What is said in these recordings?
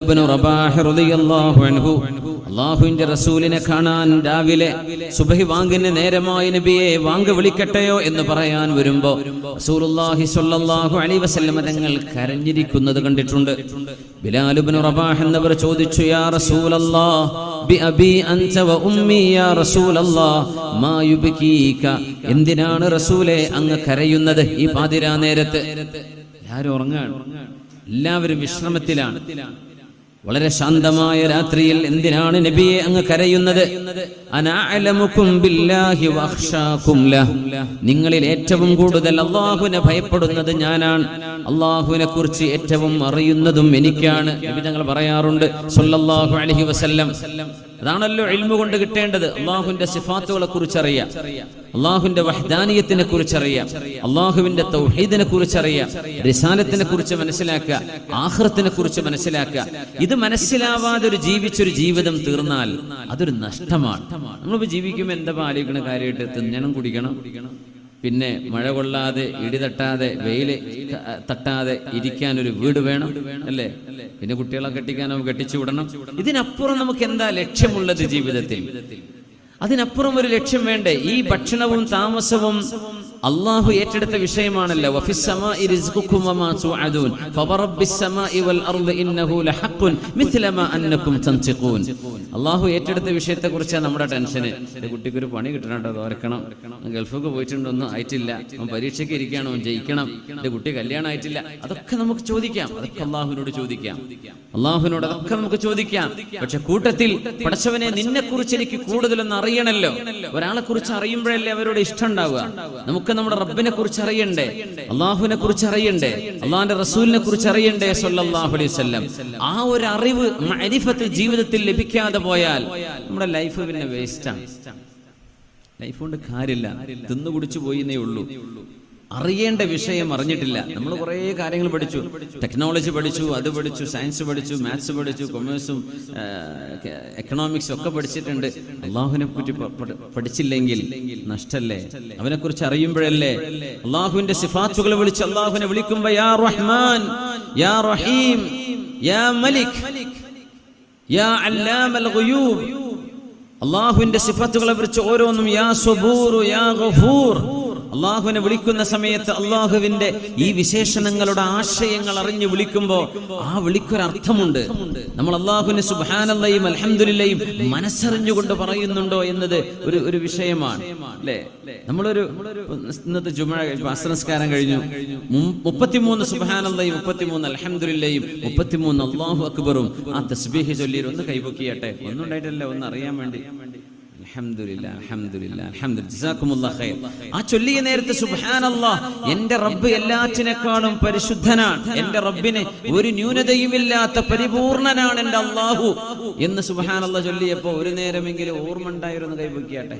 ബിലാലുബ്നു റബാഹ് റളിയല്ലാഹു അൻഹു അള്ളാഹുവിന്റെ റസൂലിനെ കാണാൻ രാവിലെ സുബഹി വാങ്ങിന് നേരമായി നബിയെ വാങ്ക് വിളിക്കട്ടെയോ എന്ന് പറയാൻ വരുമ്പോ റസൂലുള്ളാഹി സ്വല്ലല്ലാഹു അലൈഹി വസല്ലം തങ്ങൾ കരഞ്ഞിരിക്കുന്നത് കണ്ടിട്ടുണ്ട് ബിലാലുബ്നു റബാഹ് എന്നവർ ചോദിച്ചു യാ റസൂലല്ലാഹ് ബിഅബി അൻത വ ഉമ്മി യാ റസൂലല്ലാഹ് മാ യുബ്കീക എന്തിനാണ് റസൂലെ അങ്ങ് കരയുന്നത് ഈ പാതിരാ നേരത്ത് എല്ലാവരും ഉറങ്ങാണ് എല്ലാവരും വിശ്രമത്തിലാണ് വളരെ ശാന്തമായ രാത്രിയിൽ എന്തിനാണ് നബിയെ അങ്ങ് കരയുന്നത് അനഅലമുക്കും ബില്ലാഹി വഅഖ്ശാകും ലഹ്. നിങ്ങളിൽ ഏറ്റവും കൂടുതൽ അള്ളാഹുവിനെ ഭയപ്പെടുന്നത് ഞാനാണ് അള്ളാഹുവിനെ കുറിച്ച് ഏറ്റവും അറിയുന്നതും എനിക്കാണ് നബി തങ്ങൾ പറയാറുണ്ട് സല്ലല്ലാഹു അലൈഹി വസല്ലം അതാണല്ലോ ഇൽമു കൊണ്ട് കിട്ടേണ്ടത് അള്ളാഹുവിന്റെ സിഫാത്തുകളെ കുറിച്ചറിയാം അള്ളാഹുവിന്റെ വഹദാനിയത്തിനെ കുറിച്ചറിയാം അള്ളാഹുവിന്റെ തൗഹീദിനെ കുറിച്ചറിയാം റിസാലത്തിനെ കുറിച്ച് മനസ്സിലാക്കുക ആഹ്റത്തിനെ കുറിച്ച് മനസ്സിലാക്കുക ഇത് മനസ്സിലാവാതെ ഒരു ജീവിച്ചൊരു ജീവിതം തീർന്നാൽ അതൊരു നഷ്ടമാണ് നമ്മളിപ്പോ ജീവിക്കുമ്പോൾ എന്താ ആലോചിക്കണ കാര്യമായിട്ട് തിന്നണം കുടിക്കണം പിന്നെ മഴ കൊള്ളാതെ ഇടി തട്ടാതെ വെയില് ക- തട്ടാതെ ഇരിക്കാൻ ഒരു വീട് വേണം അല്ലേ പിന്നെ കുട്ടികളെ കെട്ടിക്കാനോ കെട്ടിച്ചു വിടണം ഇതിനപ്പുറം നമുക്ക് എന്താ ലക്ഷ്യമുള്ളത് ജീവിതത്തിൽ അതിനപ്പുറം ഒരു ലക്ഷ്യം വേണ്ടേ ഈ ഭക്ഷണവും താമസവും അള്ളാഹു ഏറ്റെടുത്ത വിഷയമാണല്ലോ വഫിസ് സമാഇ റിസ്ഖുക്കും വമാ തുഅദൂൻ ഫവറബ്ബിസ് സമാഇ വൽ അർദി ഇന്നഹു ലഹഖുൻ മിഥ്ല മാ അന്നകും തൻതിഖൂൻ അള്ളാഹു ഏറ്റെടുത്ത വിഷയത്തെക്കുറിച്ചാണ് നമ്മുടെ ടെൻഷന് എൻ്റെ കുട്ടിക്ക് ഒരു പണി കിട്ടണം കേട്ടോ തോർക്കണം ഗൾഫൊക്കെ പോയിട്ടുണ്ടൊന്നും ആയിട്ടില്ല അവൻ പരീക്ഷയ്ക്ക് ഇരിക്കണം അവൻ ജയിക്കണം എൻ്റെ കുട്ടി കല്യാണം ആയിട്ടില്ല അതൊക്കെ നമുക്ക് ചോദിക്കാം അതൊക്കെ അള്ളാഹുവിനോട് ചോദിക്കാം അള്ളാഹുവിനോട് അതൊക്കെ നമുക്ക് ചോദിക്കാം പക്ഷെ കൂട്ടത്തിൽ പടച്ചവനെ നിന്നെ കുറിച്ച് എനിക്ക് കൂടുതലൊന്നും അറിയണല്ലോ ഒരാളെ കുറിച്ച് അറിയുമ്പോഴല്ലേ അവരോട് ഇഷ്ടം ഉണ്ടാവുക നമുക്ക് നമ്മുടെ റബ്ബിനെ കുറിച്ച് അറിയണ്ടേ അള്ളാഹുവിനെ കുറിച്ച് അറിയണ്ടേ അള്ളാഹിന്റെ റസൂലിനെ കുറിച്ച് അറിയണ്ടേ സല്ലല്ലാഹു അലൈഹി വസല്ലം ആ ഒരു അറിവ് മഅരിഫത്ത് ജീവിതത്തിൽ ലഭിക്കാതെ പോയാൽ നമ്മുടെ ലൈഫ് പിന്നെ വേസ്റ്റാണ് ലൈഫ് കൊണ്ട് കാര്യമില്ല തിന്നു കുടിച്ചു പോയിന്നേ ഉള്ളൂ അറിയേണ്ട വിഷയം അറിഞ്ഞിട്ടില്ല നമ്മൾ കുറേ കാര്യങ്ങൾ പഠിച്ചു ടെക്നോളജി പഠിച്ചു അത് പഠിച്ചു സയൻസ് പഠിച്ചു മാത്സ് പഠിച്ചു കൊമേഴ്സും എക്കണോമിക്സും ഒക്കെ പഠിച്ചിട്ടുണ്ട് അള്ളാഹുവിനെ പറ്റി പ- പഠി- പഠിച്ചില്ലെങ്കിൽ നഷ്ടല്ലേ അവനെ കുറിച്ച് അറിയുമ്പോഴല്ലേ അള്ളാഹുവിന്റെ സിഫാത്തുകൾ വിളിച്ച് അള്ളാഹുവിനെ വിളിക്കുമ്പോ യാ റഹ്മാൻ യാ റഹീം യാ മലിക് യാ അല്ലാമൽ ഗുയൂബ് അള്ളാഹുവിന്റെ സിഫത്തുകളെ കുറിച്ച് ഓരോന്നും യാ സുബൂർ യാ ഗഫൂർ അള്ളാഹുവിനെ വിളിക്കുന്ന സമയത്ത് അള്ളാഹുവിന്റെ ഈ വിശേഷണങ്ങളുടെ ആശയങ്ങൾ അറിഞ്ഞു വിളിക്കുമ്പോ ആ വിളിക്കൊരർത്ഥമുണ്ട് നമ്മൾ അള്ളാഹുവിനെ സുബാനല്ലയും അലഹമുല്ലയും മനസ്സറിഞ്ഞുകൊണ്ട് പറയുന്നുണ്ടോ എന്നത് ഒരു ഒരു വിഷയമാണ് അല്ലേ നമ്മളൊരു ഇന്നത്തെ ജുമ അസ്രസ്കാരം കഴിഞ്ഞു മും- മുപ്പത്തിമൂന്ന് സുബാനല്ലയും മുപ്പത്തിമൂന്ന് അലഹമുല്ലയും മുപ്പത്തിമൂന്ന് അള്ളാഹു അക്ബറും ആ തസ്ബീഹ് ചൊല്ലിയിൽ ഒന്ന് കൈപൊക്കിയട്ടെ ഒന്നും ഉണ്ടായിട്ടല്ല ഒന്ന് അറിയാൻ വേണ്ടി അൽഹംദുലില്ലാ, അൽഹംദുലില്ലാ, അൽഹംദുലില്ലാ. ജസാക്കുമുല്ലാ ഖൈർ. ആ ചൊല്ലിയ നേരത്തെ സുബ്ഹാനല്ലാ എന്റെ റബ്ബ് എല്ലാറ്റിനേക്കാളും പരിശുദ്ധനാണ് എന്റെ റബ്ബിന് ഒരു ന്യൂനതയുമില്ലാത്ത പരിപൂർണനാണ് എന്റെ അള്ളാഹു എന്ന് സുബ്ഹാനല്ലാ ചൊല്ലിയപ്പോ ഒരു നേരമെങ്കിലും ഓർമ്മ ഉണ്ടായിരുന്നു കൈപൊക്കിയാട്ടെ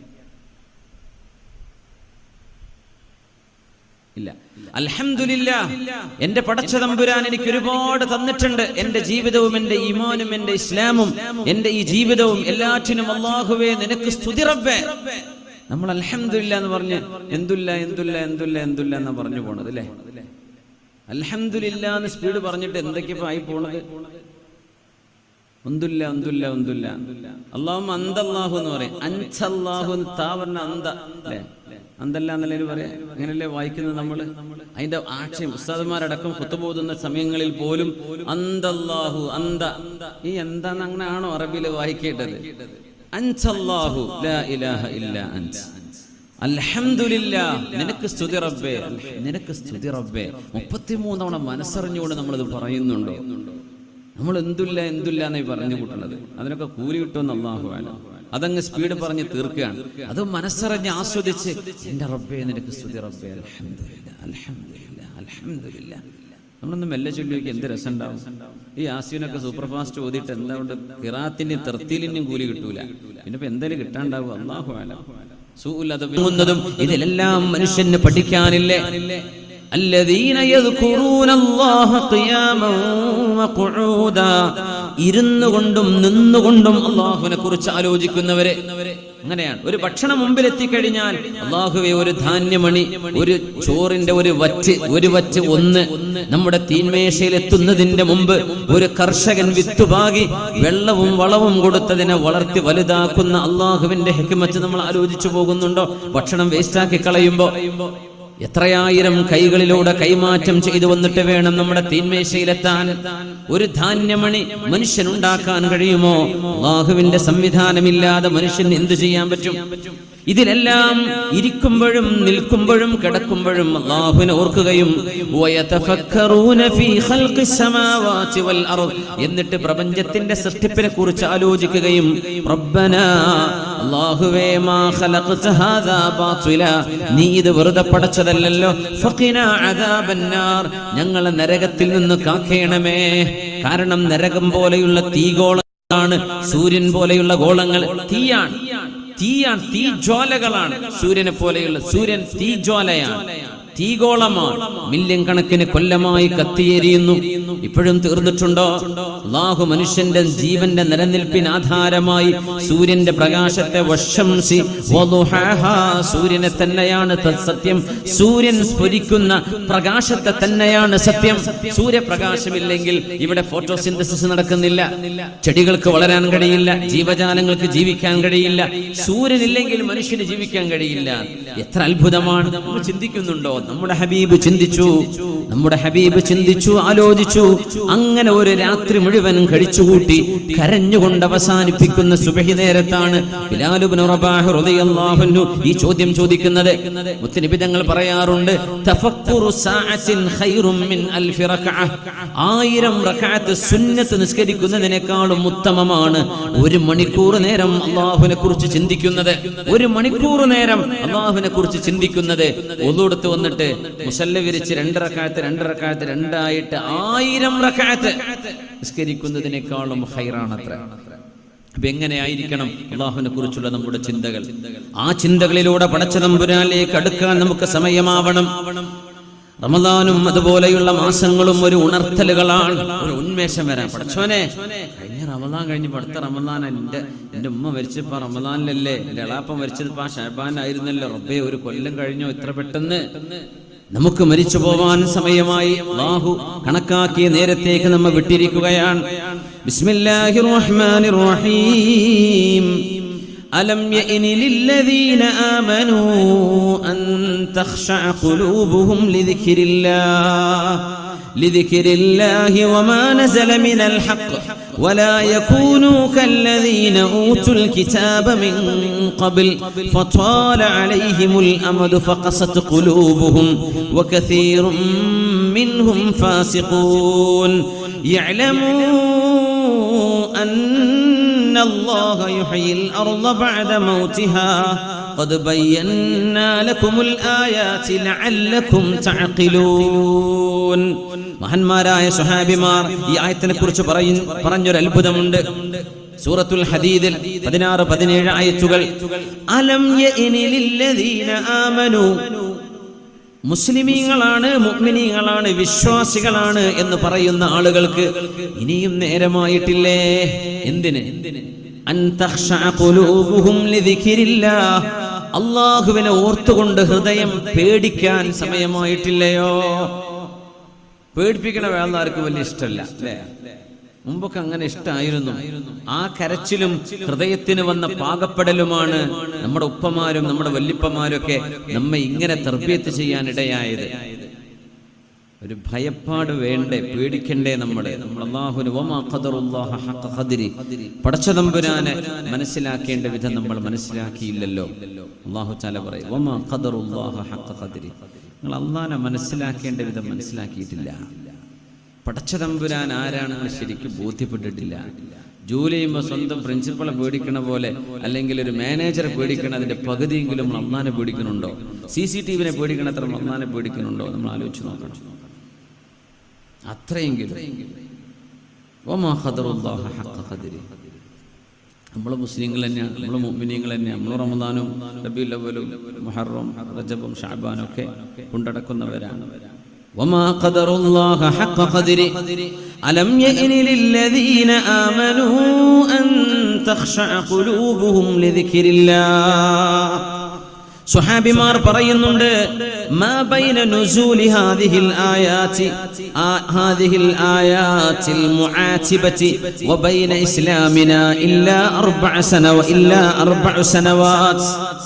ഇല്ല അൽഹംദുലില്ലാ എന്റെ പടച്ച തമ്പുരാൻ എനിക്ക് ഒരുപാട് തന്നിട്ടുണ്ട് എന്റെ ജീവിതവും എന്റെ ഈമാനും എന്റെ ഇസ്ലാമും എന്റെ ഈ ജീവിതവും എല്ലാറ്റിനും അള്ളാഹുവേ നിനക്ക് സ്തുതി റബ്ബേ നമ്മൾ അൽഹംദുലില്ല എന്ന് പറഞ്ഞ് എന്തുല്ല എന്തുല്ല എന്തുല്ല എന്തുല്ല എന്നാ പറഞ്ഞു പോണത് അല്ലേ അൽഹംദുലില്ല എന്ന് സ്പീഡ് പറഞ്ഞിട്ട് എന്തൊക്കെയാ ആയി പോണത് ഒന്നുമില്ല ഒന്നുമില്ല ഒന്നുമില്ല അള്ളാഹു അന്തല്ലാഹു എന്ന് പറയും അൻസല്ലാഹു താ പറഞ്ഞ അന്ത അല്ലേ അന്തല്ല എന്നല്ലേ പറയാ അങ്ങനല്ലേ വായിക്കുന്നത് നമ്മള് അതിന്റെ ആക്ഷയം ഉസ്താദന്മാരടക്കം കുത്തുപോകുന്ന സമയങ്ങളിൽ പോലും അന്തല്ലാഹു അന്ത ഈ എന്താന്ന് അങ്ങനെ ആണോ അറബിയിൽ വായിക്കേണ്ടത് അൻസല്ലാഹു ലാ ഇലാഹ ഇല്ല അൻസ് അൽഹംദുലില്ലാ നിനക്ക് സ്തുതി റബ്ബേ അൽഹ- നിനക്ക് സ്തുതി റബ്ബേ മുപ്പത്തിമൂന്ന് തവണ മനസ്സറിഞ്ഞുകൊണ്ട് നമ്മളിത് പറയുന്നുണ്ടോ നമ്മൾ എന്തില്ല എന്തില്ല എന്നായി പറഞ്ഞു കൂട്ടുന്നത് അതിനൊക്കെ കൂലി കിട്ടുമെന്ന് അള്ളാഹു ആലം അതങ്ങ് സ്പീഡ് പറഞ്ഞ് തീർക്കുകയാണ് അത് മനസ്സറിഞ്ഞ് ആസ്വദിച്ച് എന്റെ റബ്ബേ നിനക്ക് സ്തുതി റബ്ബേ അൽഹംദുലില്ലാ അൽഹംദുലില്ലാ അൽഹംദുലില്ലാ നമ്മളൊന്ന് മെല്ലെ ചൊല്ലി നോക്കി എന്ത് രസം ഉണ്ടാവും ഈ ആസ്യൂനൊക്കെ സൂപ്പർ ഫാസ്റ്റ് ഓതിയിട്ട് എന്താ കൊണ്ട് കിറാത്തിന്റെയും തെർത്തിലിന്റെയും കൂലി കിട്ടൂല പിന്നെ ഇപ്പൊ എന്തായാലും കിട്ടാണ്ടാവും അള്ളാഹു ആലം സൂല്ലാതും ഇതിലെല്ലാം മനുഷ്യന് പഠിക്കാനില്ലേ الذين يذكرون الله قياما وقعودا ഇരുന്നു കൊണ്ടും നിന്നുകൊണ്ടും അള്ളാഹുവിനെ കുറിച്ച് ആലോചിക്കുന്നവരെ അങ്ങനെയാണ് ഒരു ഭക്ഷണം മുമ്പിൽ എത്തിക്കഴിഞ്ഞാൽ അള്ളാഹുവെ ഒരു ധാന്യമണി ഒരു ചോറിന്റെ ഒരു വറ്റ് ഒരു വറ്റ് ഒന്ന് നമ്മുടെ തീന്മേശയിൽ എത്തുന്നതിന്റെ മുമ്പ് ഒരു കർഷകൻ വിത്തുപാകി വെള്ളവും വളവും കൊടുത്തതിനെ വളർത്തി വലുതാക്കുന്ന അള്ളാഹുവിന്റെ ഹെക്കിമച്ച് നമ്മൾ ആലോചിച്ചു പോകുന്നുണ്ടോ ഭക്ഷണം വേസ്റ്റാക്കി കളയുമ്പോ എത്രയായിരം കൈകളിലൂടെ കൈമാറ്റം ചെയ്തു വന്നിട്ട് വേണം നമ്മുടെ തീന്മേശയിലെത്താൻ ഒരു ധാന്യമണി മനുഷ്യൻ ഉണ്ടാക്കാൻ കഴിയുമോ അള്ളാഹുവിന്റെ സംവിധാനമില്ലാതെ മനുഷ്യൻ എന്തു ചെയ്യാൻ പറ്റും ഇതിലെല്ലാം ഇരിക്കുമ്പോഴും നിൽക്കുമ്പോഴും കിടക്കുമ്പോഴും അള്ളാഹുവിനെ ഓർക്കുകയും വയതഫക്കറൂന ഫീ ഖൽഖിസ് സമാവാതി വൽ അർദ് എന്നിട്ട് പ്രപഞ്ചത്തിന്റെ സൃഷ്ടിപ്പിനെ കുറിച്ച് ആലോചിക്കുകയും റബ്ബനാ അല്ലാഹുവേ മാ ഖലഖത ഹാദാ ബാതില നീ ഇത് വെറുതെ പടച്ചതല്ലല്ലോ ഫഖിനാ അദാബന്നാർ ഞങ്ങളെ നരകത്തിൽ നിന്ന് കാക്കേണമേ കാരണം നരകം പോലെയുള്ള തീഗോളമാണ് സൂര്യൻ പോലെയുള്ള ഗോളങ്ങൾ തീയാണ് തീയാണ് തീജ്വാലകളാണ് സൂര്യനെ പോലെയുള്ള സൂര്യൻ തീജ്വാലയാണ് തീഗോളമാണ് മില്യൺ കണക്കിന് കൊല്ലമായി കത്തിയെരിയുന്നു ഇപ്പോഴും തീർന്നിട്ടുണ്ടോ അള്ളാഹു മനുഷ്യന്റെ ജീവന്റെ നിലനിൽപ്പിന് ആധാരമായി സൂര്യന്റെ പ്രകാശത്തെ വശംസി വളുഹാഹാ. സൂര്യനെ തന്നെയാണ് ത- സത്യം സൂര്യൻ സ്ഫുരിക്കുന്ന പ്രകാശത്തെ തന്നെയാണ് സത്യം സൂര്യപ്രകാശമില്ലെങ്കിൽ ഇവിടെ ഫോട്ടോസിന്തസിസ് നടക്കുന്നില്ല ചെടികൾക്ക് വളരാൻ കഴിയില്ല ജീവജാലങ്ങൾക്ക് ജീവിക്കാൻ കഴിയില്ല സൂര്യനില്ലെങ്കിൽ മനുഷ്യന് ജീവിക്കാൻ കഴിയില്ല എത്ര അത്ഭുതമാണ് നമ്മൾ ചിന്തിക്കുന്നുണ്ടോ നമ്മുടെ ഹബീബ് ചിന്തിച്ചു നമ്മുടെ ഹബീബ് ചിന്തിച്ചു ആലോചിച്ചു അങ്ങനെ ഒരു രാത്രി മുഴുവൻ കഴിച്ചുകൂട്ടി കരഞ്ഞുകൊണ്ട് അവസാനിപ്പിക്കുന്ന സുബഹി നേരത്താണ് ബിലാൽ ഇബ്നു റബാഹ് റളിയല്ലാഹു അൻഹു ഈ ചോദ്യം ചോദിക്കുന്നത് മുത്തനബി തങ്ങൾ പറയാറുണ്ട് തഫക്കുറു സാഅത്തിൻ ഖൈറും മിൻ അൽഫി റക്അ ആയിരം റക്അത്ത് സുന്നത്ത് നിസ്കരിക്കുന്നതിനേക്കാളും ഉത്തമമാണ് ഒരു മണിക്കൂർ നേരം അള്ളാഹുവിനെ കുറിച്ച് ചിന്തിക്കുന്നത് ഒരു മണിക്കൂർ നേരം അള്ളാഹുവിനെ കുറിച്ച് ചിന്തിക്കുന്നത് ഒന്നുകൊടുത്ത് വന്നിട്ട് മുസല്ല വിരിച്ച് രണ്ട് റക്കായത്ത് രണ്ട് റക്കായത്ത് രണ്ടായിട്ട് ആയിരം റക്കായത്ത് നിസ്കരിക്കുന്നതിനേക്കാളും ഹൈറാണത്ര അപ്പൊ എങ്ങനെയായിരിക്കണം അള്ളാഹുവിനെ കുറിച്ചുള്ള നമ്മുടെ ചിന്തകൾ ആ ചിന്തകളിലൂടെ പടച്ച തമ്പുരാനിലേക്ക് അടുക്കാൻ നമുക്ക് സമയമാവണം റമദാനും അതുപോലെയുള്ള മാസങ്ങളും ഒരു ഉണർത്തലുകളാണ് ഒരു ഉന്മേഷം വരാൻ പടച്ചോനെ കഴിഞ്ഞ റമദാൻ കഴിഞ്ഞ് അടുത്ത റമദാൻ എന്റെ എന്റെ ഉമ്മ മരിച്ചപ്പോ റമദാനിലല്ലേ എന്റെ എളാപ്പ മരിച്ചത് ആ ഷാബാനായിരുന്നല്ലോ റബ്ബേ ഒരു കൊല്ലം കഴിഞ്ഞോ ഇത്ര പെട്ടെന്ന് നമുക്ക് മരിച്ചു പോവാൻ സമയമായി അള്ളാഹു കണക്കാക്കിയ നേരത്തേക്ക് നമ്മ വിട്ടിരിക്കുകയാണ് ബിസ്മില്ലാഹിർ റഹ്മാനിർ റഹീം ألم يئن للذين آمنوا أن تخشع قلوبهم لذكر الله لذكر الله وما نزل من الحق ولا يكونوا كالذين أوتوا الكتاب من قبل فطال عليهم الأمد فقست قلوبهم وكثير منهم فاسقون يعلموا أن الله يحيي الأرض بعد موتها قد بينا لكم الآيات لعلكم تعقلون മഹാന്മാരായ സുഹാബിമാർ ഈ ആയത്തിനെ കുറിച്ച് പറഞ്ഞൊരു അത്ഭുതമുണ്ട് സൂറത്തുൽ ഹദീദിൽ പതിനാറ് പതിനേഴ് ആയത്തുകൾ അലം യഇനി ലില്ലദീന ആമനു മുസ്ലിമീങ്ങളാണ് മുഅ്മിനീങ്ങളാണ് വിശ്വാസികളാണ് എന്ന് പറയുന്ന ആളുകൾക്ക് ഇനിയും നേരമായിട്ടില്ലേ എന്തിന് അൻ തഖ്ശഅ ഖുലൂബുഹും ലിദിക്രില്ലാഹ് അള്ളാഹുവിനെ ഓർത്തുകൊണ്ട് ഹൃദയം പേടിക്കാൻ സമയമായിട്ടില്ലയോ പേടിപ്പിക്കണ വേണ്ട ആർക്കും വലിയ ഇഷ്ടമല്ല അല്ലേ മുമ്പൊക്കെ അങ്ങനെ ഇഷ്ടമായിരുന്നു ആ കരച്ചിലും ഹൃദയത്തിന് വന്ന പാകപ്പെടലുമാണ് നമ്മുടെ ഉപ്പമാരും നമ്മുടെ വല്യപ്പമാരും ഒക്കെ നമ്മെ ഇങ്ങനെ തർബീയത്ത് ചെയ്യാൻ ഇടയായത് ഒരു ഭയപ്പാട് വേണ്ടേ പേടിക്കണ്ടേ നമ്മളെ നമ്മൾ അള്ളാഹുന് വമാ ഖദറുല്ലാഹ ഹഖ ഖദ്രി പടച്ചതമ്പുരാനെ മനസ്സിലാക്കേണ്ട വിധം നമ്മൾ മനസ്സിലാക്കിയില്ലല്ലോ അള്ളാഹു ചാല പറയും വമാ ഖദറുല്ലാഹ ഹഖ ഖദ്രി നിങ്ങൾ അള്ളാഹനെ മനസ്സിലാക്കേണ്ട വിധം മനസ്സിലാക്കിയിട്ടില്ല പടച്ചതമ്പുരാൻ ആരാണെന്ന് ശരിക്കും ബോധ്യപ്പെട്ടിട്ടില്ല ജോലി ചെയ്യുമ്പോൾ സ്വന്തം പ്രിൻസിപ്പളെ പേടിക്കണ പോലെ അല്ലെങ്കിൽ ഒരു മാനേജറെ പേടിക്കണ അതിന്റെ പകുതിയെങ്കിലും നമ്മൾ അള്ളാനെ പേടിക്കുന്നുണ്ടോ സി സി ടി വിനെ പേടിക്കണത്ര നമ്മൾ അള്ളാനെ പേടിക്കുന്നുണ്ടോ നമ്മൾ ആലോചിച്ച് നോക്കണം അത്രയെങ്കിലും വമാ ഖദറുല്ലാഹ ഹഖ ഖദ്രി നമ്മൾ മുസ്ലിങ്ങൾ തന്നെയാണ് നമ്മൾ മുഅ്മിനീങ്ങൾ തന്നെയാണ് നമ്മൾ റമദാനും റബീഉൽ അവ്വലും മുഹറം റജബും ഷഅബാനും ഒക്കെ കൊണ്ടടക്കുന്നവരാണ് وما قدر الله حق قدره അലം യഅനി ലില്ലദീന ആമനൂ അൻ തഖ്ശഅ ഖുലൂബുഹും ലിദിക്രില്ലാഹ് സുഹാബിമാർ പറയുന്നുണ്ട് മാ ബൈന നുസൂലി ഹാദിഹിൽ ആയാതി ആ- ഹാദിഹിൽ ആയാതിൽ മുആതിബതി വബൈന ഇസ്ലാമിന ഇല്ലാ അർബഅ സനവ ഇല്ലാ അർബഅ സനവാത്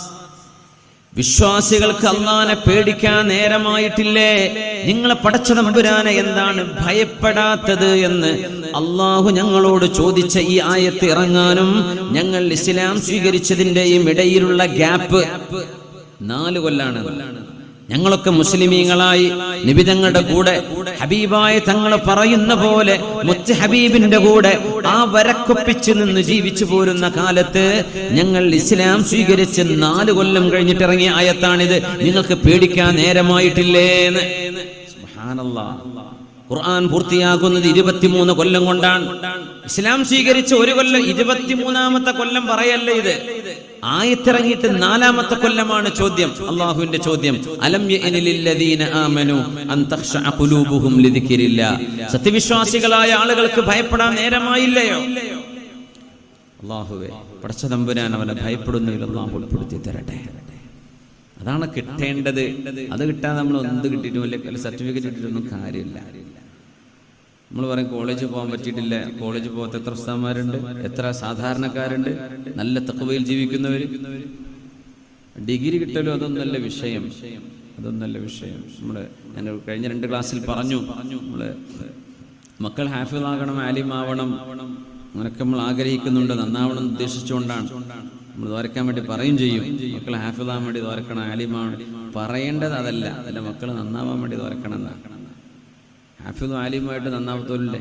വിശ്വാസികൾക്ക് അള്ളാനെ പേടിക്കാൻ നേരമായിട്ടില്ലേ നിങ്ങളെ പടച്ച തമ്പുരാനെ എന്താണ് ഭയപ്പെടാത്തത് എന്ന് അള്ളാഹു ഞങ്ങളോട് ചോദിച്ച ഈ ആയത്ത് ഇറങ്ങാനും ഞങ്ങൾ ഇസ്ലാം സ്വീകരിച്ചതിന്റെയും ഇടയിലുള്ള ഗ്യാപ്പ് നാല് കൊല്ലാണ് ഞങ്ങളൊക്കെ മുസ്ലിമീങ്ങളായി നിബിതങ്ങളുടെ കൂടെ ഹബീബായ തങ്ങൾ പറയുന്ന പോലെ മുത്ത് ഹബീബിന്റെ കൂടെ ആ വരക്കൊപ്പിച്ച് നിന്ന് ജീവിച്ചു പോരുന്ന കാലത്ത് ഞങ്ങൾ ഇസ്ലാം സ്വീകരിച്ച് നാല് കൊല്ലം കഴിഞ്ഞിട്ട് ഇറങ്ങിയ ആയത്താണിത് നിങ്ങൾക്ക് പേടിക്കാൻ നേരമായിട്ടില്ലേന്ന് സുബ്ഹാനല്ലാഹ്. ഖുർആൻ പൂർത്തിയാകുന്നത് ഇരുപത്തിമൂന്ന് കൊല്ലം കൊണ്ടാണ് ഇസ്ലാം സ്വീകരിച്ച ഒരു കൊല്ലം ഇരുപത്തിമൂന്നാമത്തെ കൊല്ലം പറയല്ല ഇത് ആയത്തിറങ്ങിയിട്ട് നാലാമത്തെ കൊല്ലമാണ് ചോദ്യം അള്ളാഹുവിന്റെ ചോദ്യം അലം യഅനി ലില്ലദീന ആമനു അൻ തഖ്ശഅ ഖുലൂബുഹും ലിദിക്രില്ലാ സത്യവിശ്വാസികളായ ആളുകൾക്ക് ഭയപ്പെടാൻ നേരമായില്ലയോ അള്ളാഹുവേ പടച്ച തമ്പുരാൻ അവനെ ഭയപ്പെടുന്നതിൽ അള്ളാഹു ഉൾപ്പെടുത്തി തരട്ടെ അതാണ് കിട്ടേണ്ടത് അത് കിട്ടാൻ നമ്മൾ എന്ത് കിട്ടിയിട്ടും വലിയ സർട്ടിഫിക്കറ്റ് കിട്ടിയിട്ടൊന്നും കാര്യമില്ല നമ്മൾ പറയും കോളേജിൽ പോകാൻ പറ്റിയിട്ടില്ല കോളേജിൽ പോകാത്ത എത്ര ഉസ്താന്മാരുണ്ട് എത്ര സാധാരണക്കാരുണ്ട് നല്ല തക്കവയിൽ ജീവിക്കുന്നവർ ഡിഗ്രി കിട്ടലും അതൊന്നല്ല വിഷയം അതൊന്നല്ല വിഷയം നമ്മൾ ഞാൻ കഴിഞ്ഞ രണ്ട് ക്ലാസ്സിൽ പറഞ്ഞു നമ്മൾ മക്കൾ ഹാഫിളാകണം ആലിമാവണം അങ്ങനൊക്കെ നമ്മൾ ആഗ്രഹിക്കുന്നുണ്ട് നന്നാവണം എന്ന് ഉദ്ദേശിച്ചുകൊണ്ടാണ് നമ്മൾ ദ്വാരക്കാൻ വേണ്ടി പറയും ചെയ്യും മക്കൾ ഹാഫിളാൻ വേണ്ടി ദ്വാരക്കണം ആലിമാവണം പറയേണ്ടത് അതല്ല അല്ല മക്കൾ നന്നാവാൻ വേണ്ടി ദ്വാരക്കണം എന്നാണ് ഹാഫിദും ആലിമുമായിട്ട് നന്നാവത്തോല്ലേ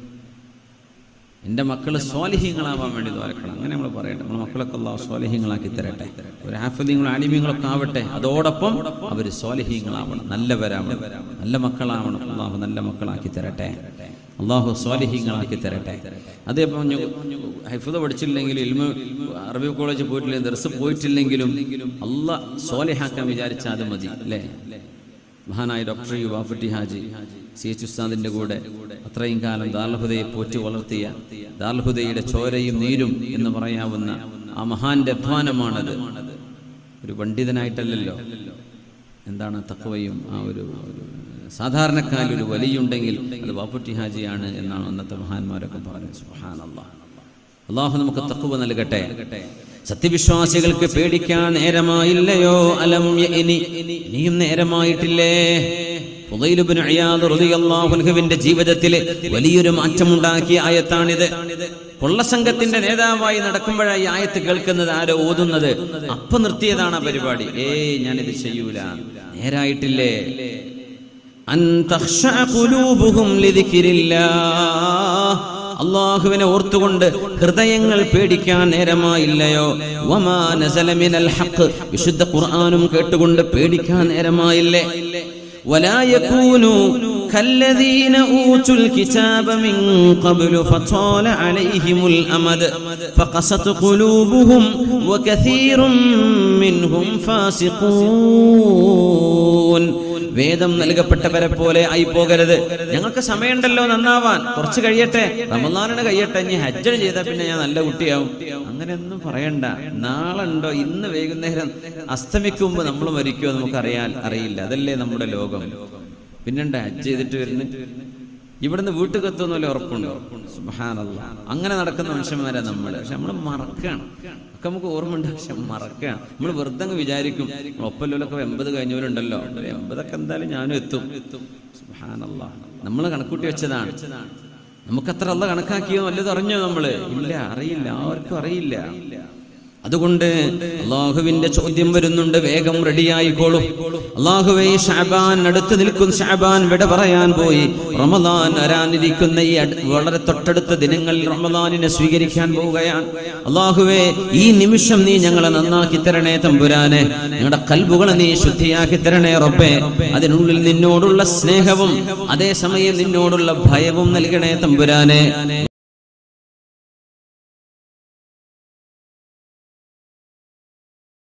എൻ്റെ മക്കൾ സ്വാലിഹ്യങ്ങളാവാൻ വേണ്ടി ദ്വാരക്കണം അങ്ങനെ നമ്മൾ പറയട്ടെ നമ്മളെ മക്കളൊക്കെ അള്ളാഹു സ്വാലിഹ്യങ്ങളാക്കി തരട്ടെ ഒരു ഹാഫിദീങ്ങളും ആലിമ്യങ്ങളൊക്കെ ആവട്ടെ അതോടൊപ്പം അവർ സ്വാലിഹ്യങ്ങളാവണം നല്ലവരാവണം നല്ല മക്കളാവണം അള്ളാഹു നല്ല മക്കളാക്കി തരട്ടെ അള്ളാഹു സ്വാലിഹ്യങ്ങളാക്കി തരട്ടെ അതേപ്പം ഹൈഫുദ പഠിച്ചില്ലെങ്കിലും ഇൽമ അറബി കോളേജ് പോയിട്ടില്ലെങ്കിൽ ദർസ് പോയിട്ടില്ലെങ്കിലും അള്ളാഹ് സ്വാലിഹാക്കാൻ വിചാരിച്ചാൽ അത് മതി അല്ലേ മഹാനായ ഡോക്ടർ യുവാഫുട്ടി ഹാജി സി എച്ച് ഉസ്താദിന്റെ കൂടെ അത്രയും കാലം ദാർഹുദയെ പോറ്റി വളർത്തിയ ദാർഹുദയുടെ ചോരയും നീരും എന്ന് പറയാവുന്ന ആ മഹാന്റെ അധ്വാനമാണത് ഒരു പണ്ഡിതനായിട്ടല്ലല്ലോ എന്താണ് തക്കവയും ആ ഒരു ഒരു സാധാരണക്കാരിൽ ഒരു വലിയുണ്ടെങ്കിൽ അത് വാപ്പുട്ടി ഹാജിയാണ് എന്നാണ് അന്നത്തെ മഹാന്മാരൊക്കെ പറഞ്ഞത് സുഹാൻ അള്ളാഹു നമുക്ക് തക്കുവ നൽകട്ടെ സത്യവിശ്വാസികൾക്ക് പേടിക്കാൻ നേരമായില്ലയോ അലം യഅനി ഇനിയും നേരമായിട്ടില്ലേ ഫുദൈൽ ഇബ്നു ഇയാദ് റളിയല്ലാഹു അൻഹുവിന്റെ ജീവിതത്തിൽ വലിയൊരു മാറ്റമുണ്ടാക്കിയ ആയത്താണിത് കൊള്ളസംഘത്തിന്റെ നേതാവായി നടക്കുമ്പോഴായി ആയത്ത് കേൾക്കുന്നത് ആരോ ഓതുന്നത് അപ്പൊ നിർത്തിയതാണ് ആ പരിപാടി ഏയ് ഞാനിത് ചെയ്യൂല നേരായിട്ടില്ലേ അൻ തഖ്ശഅ ഖുലൂബുഹും ലിദിക്രില്ലാഹ് അള്ളാഹുവിനെ ഓർത്തുകൊണ്ട് ഹൃദയങ്ങൾ പേടിക്കാൻ നേരമായില്ലയോ വമാ നസല മിനൽ ഹഖ് വിശുദ്ധ ഖുർആനും കേട്ടുകൊണ്ട് പേടിക്കാൻ നേരമായില്ലേ ولا يكونوا كالذين أوتوا الكتاب من قبل فطال عليهم الأمد فقست قلوبهم وكثير منهم فاسقون വേദം നൽകപ്പെട്ടവരെ പോലെ ആയി പോകരുത് ഞങ്ങൾക്ക് സമയമുണ്ടല്ലോ നന്നാവാൻ കുറച്ച് കഴിയട്ടെ റമദാനാണ് കഴിയട്ടെ ഇനി ഹജ്ജന ചെയ്താൽ പിന്നെ ഞാൻ നല്ല കുട്ടിയാവും അങ്ങനെയൊന്നും പറയണ്ട നാളെ ഉണ്ടോ ഇന്ന് വൈകുന്നേരം അസ്തമിക്കുമ്പോ നമ്മൾ മരിക്കുമോ നമുക്ക് അറിയാൻ അറിയില്ല അതല്ലേ നമ്മുടെ ലോകം പിന്നെണ്ട ഹജ്ജ് ചെയ്തിട്ട് വരുന്ന ഇവിടുന്ന് വീട്ടിൽ എത്തുന്നല്ലേ ഉറപ്പുണ്ടോ സുബ്ഹാനല്ലാ അങ്ങനെ നടക്കുന്ന മനുഷ്യന്മാരാ നമ്മൾ പക്ഷെ നമ്മൾ മറക്കാണ് ഒക്കെ നമുക്ക് ഓർമ്മയുണ്ട് പക്ഷെ മറക്കാണ് നമ്മൾ വെറുതെ അങ്ങ് വിചാരിക്കും ഒപ്പല്ലോലൊക്കെ എൺപത് കഴിഞ്ഞവരുണ്ടല്ലോ എൺപതൊക്കെ എന്തായാലും ഞാനും എത്തും സുബ്ഹാനല്ലാ നമ്മൾ കണക്കൂട്ടി വെച്ചതാണ് നമുക്കത്ര അല്ല കണക്കാക്കിയോ വല്ലതും അറിഞ്ഞോ നമ്മള് ഇല്ല അറിയില്ല ആർക്കും അറിയില്ല അതുകൊണ്ട് അള്ളാഹുവിന്റെ ചോദ്യം വരുന്നുണ്ട് വേഗം റെഡിയായിക്കോളും അള്ളാഹുവെ ഷാബാൻ അടുത്ത് നിൽക്കുന്ന ഷാബാൻ വിട പറയാൻ പോയി റമദാൻ വരാനിരിക്കുന്ന ഈ അട്- വളരെ തൊട്ടടുത്ത ദിനങ്ങളിൽ റമദാനിനെ സ്വീകരിക്കാൻ പോവുകയാണ് അള്ളാഹുവെ ഈ നിമിഷം നീ ഞങ്ങളെ നന്നാക്കി തരണേ തമ്പുരാനെ ഞങ്ങളുടെ കൽബുകളെ നീ ശുദ്ധിയാക്കി തരണേ റബ്ബേ അതിനുള്ളിൽ നിന്നോടുള്ള സ്നേഹവും അതേസമയം നിന്നോടുള്ള ഭയവും നൽകണേ തമ്പുരാനെ